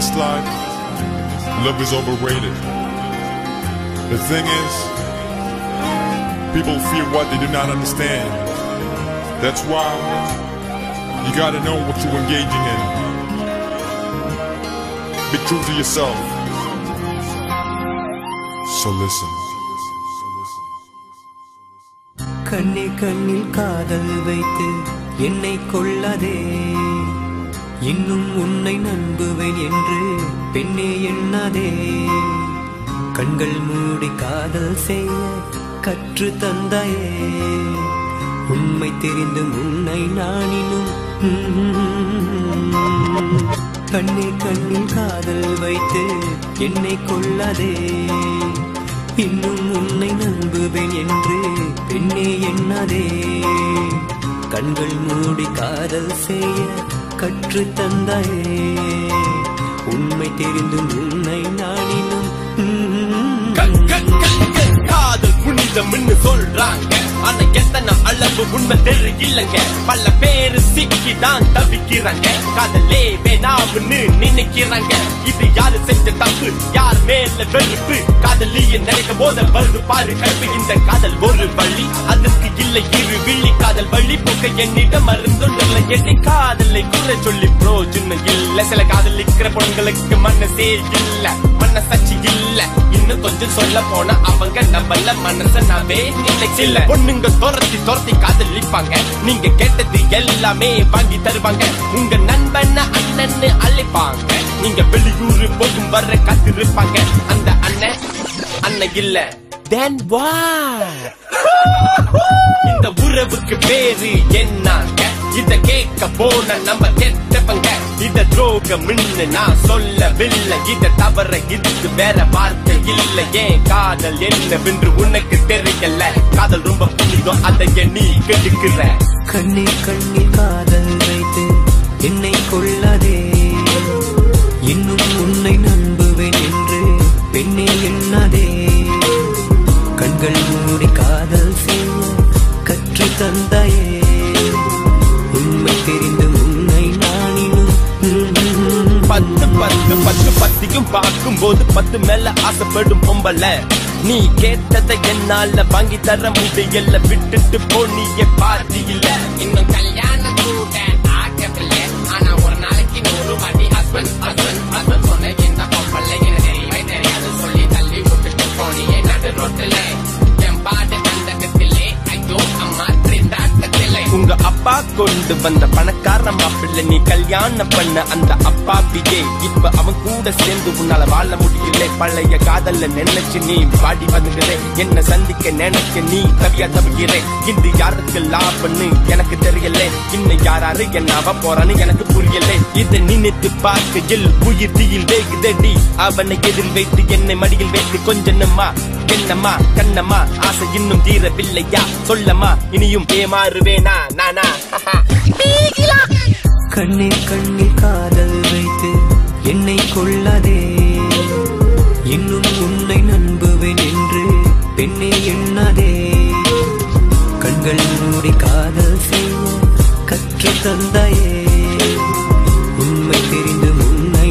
this life, love is overrated. The thing is, people fear what they do not understand. That's why you gotta know what you're engaging in. Be true to yourself. So listen. கண்ணே கண்ணில் காதல் வைத்து என்னை கொள்ளாதே இன்னும் உன்னை நம்புவேன் என்று பெண்ணே எண்ணாதே கண்கள் மூடி காதல் செய்ய கற்று தந்தாயே உண்மை தெரிந்து உன்னை நானினும் கண்ணே கண்ணில் காதல் வைத்து என்னை கொள்ளாதே இன்னும் உன்னை நம்புவேன் என்று பெண்ணே எண்ணாதே கண்கள் மூடி காதல் செய்ய கற்று தந்தாயே உண்மை தெரிந்தும் உன்னை நானினும் காதல் புனிதம்னு சொல்றாங்க ஆனா எத்தனை அளவு உண்மை தெரியலங்க பல பேரு சிக்கிதான் தவிக்கிறாங்க காதலே வேணாம்னு நினைக்கிறாங்க இது யாரு செஞ்ச தப்பு யார் மேல வெறுப்பு காதலிய நினைக்கும் போத வருது பாரு கருப்பு இந்த காதல் ஒரு வழி அதற்கு இல்லை இரு விழி காதல் வழி போக்க என்னிடம் மருந்துள்ள என்னை காதலை குறை சொல்லி பிரோஜனம் இல்ல சில காதலிக்கிற பொண்களுக்கு மனசே இல்ல மனசாட்சி இல்ல இன்னும் கொஞ்சம் சொல்ல போனா அவங்க நம்மள மனச நாமே நினைச்சு இல்ல பொண்ணுங்க துரத்தி துரத்தி காதலிப்பாங்க நீங்க கேட்டது எல்லாமே வாங்கி தருவாங்க உங்க நண்பன் அண்ணன்னு அழைப்பாங்க நீங்க வெளியூர் போகும் வர காத்திருப்பாங்க அந்த அண்ணன் அண்ணன் இல்ல தென் what இந்த உறவுக்கு பேரு என்னங்க இத கேட்க போன நம்ம கெட்டவங்க இத துரோகம் நான் சொல்லவில்லை இத தவற இதுக்கு வேற வார்த்தை இல்லை ஏன் காதல் என்னவென்று உனக்கு தெரியல காதல் ரொம்ப புனிதம் அதை நீ கெடுக்கிற கண்ணே கண்ணில் காதல் வைத்து என்னை கொள்ளாதே இன்னும் உன்னை நம்புவேன் என்று பெண்ணே எண்ணாதே கண்கள் மூடி காதல் செய்ய கற்று தந்தாயே உண்மை தெரிந்து உன்னை நானினும் பத்து பத்து பத்து பத்தியும் பார்க்கும் போது பத்து மேல ஆசைப்படும் பொம்பல நீ கேட்டதை என்னால வாங்கி தர முடியல விட்டுட்டு போ நீயே பாதி இல்ல இன்னும் கல்யாணம் கூட ஆகவில்லை ஆனா ஒரு நாளைக்கு நூறு வாட்டி ஹஸ்பண்ட் ஹஸ்பண்ட் ஹஸ்பண்ட் சொன்ன இந்த பொம்பளை எனக்கு தெரியவே தெரியாது சொல்லி தள்ளி விட்டுட்டு போனியே நடு ரோட்டில் என் பாட்டு கண்டகத்திலே ஐயோ அம்மா திண்டாட்டத்திலே உங்க அப்பா கொண்டு வந்த பணக்கார மாப்பிள்ளை நீ கல்யாணம் பண்ண அந்த அப்பாவியே இப்ப அவன் கூட சேர்ந்து உன்னால வாழ முடியல பழைய காதல்ல நினைச்சு நீ பாடி வந்துகிறே என்ன சந்திக்க நினைக்க நீ கவியா தவிக்கிறே இது யாருக்கு லாபம்னு எனக்கு தெரியல இன்னும் யாராரு என்ன போறான்னு எனக்கு புரியல இதை நினைத்து பார்க்கையில் உயிர் தீயில் வேகுதடி அவனை எதிர் வைத்து என்னை மடியில் வைத்து கொஞ்சமா என்னம்மா கண்ணம்மா ஆசை இன்னும் தீரவில்லையா சொல்லம்மா இனியும் ஏமாறுவேனா நானா கண்ணே கண்ணில் காதல் வைத்து என்னை கொள்ளாதே இன்னும் உன்னை நம்புவேன் என்று பெண்ணே எண்ணாதே கண்கள் மூடி காதல் செய்ய கற்று தந்தாயே உண்மை தெரிந்து உன்னை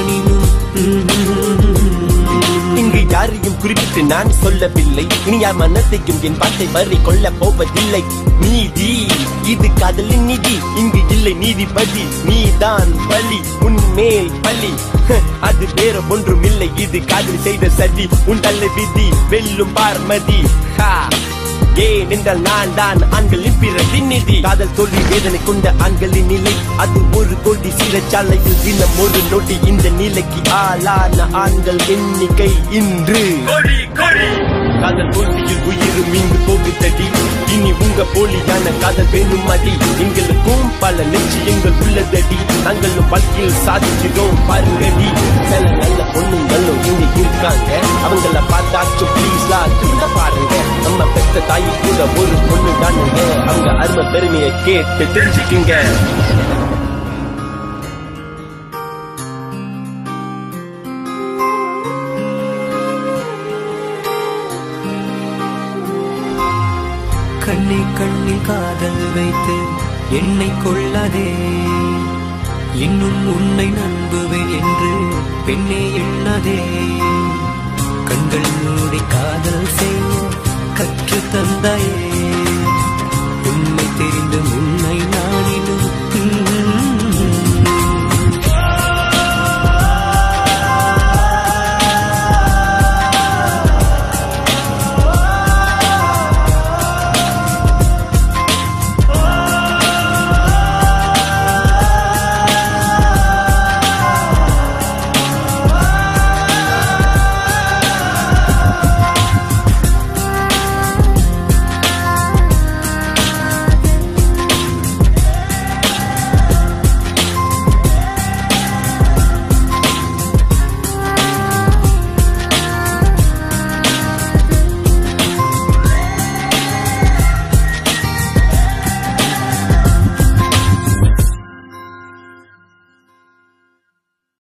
நானினும் இங்கு யாரையும் குறிப்பிட்டு நான் சொல்லவில்லை இனி யார் மனத்தையும் என் பாட்டை வரை கொள்ள போவதில்லை நீதி இது காதலின் நிதி இங்கு இல்லை நீதிபதி நீதான் பலி உன்மேல் பலி ஹ, அது வேற ஒன்றும் இல்லை இது காதல் செய்த சதி உன் தள்ள விதி வெல்லும் பார்மதி ஹா ஏன் என்றால் நான் தான் ஆண்களின் பிறவி நிதி காதல் தோல்வி வேதனை கொண்ட ஆண்களின் நிலை அது ஒரு கோடி சிறைச்சாலையில் தினம் ஒரு நொடி இந்த நிலைக்கு ஆளான ஆண்கள் எண்ணிக்கை இன்று காதல் தோல்வியில் உயிரும் இங்கு போகுதடி இனி உங்க போலியான காதல் வேணும் அடி எங்களுக்கும் பல நிச்சயங்கள் உள்ளதடி நாங்களும் வாழ்க்கையில் சாதிக்கிறோம் பாருங்கடி சில நல்ல பொண்ணுங்களும் இங்க இருக்காங்க அவங்கள பார்த்தாச்சும் ப்ளீஸ்லா திரும்ப பாருங்க நம்ம பெத்த தாய் கூட ஒரு பொண்ணு தானுங்க அவங்க அருமை பெருமையை கேட்டு தெரிஞ்சுக்குங்க கண்ணை கண்ணில் காதல் வைத்து என்னை கொள்ளாதே இன்னும் உன்னை நம்புவேன் என்று பெண்ணே எண்ணாதே கண்கள் மூடி காதல் செய்ய கற்று தந்தாயே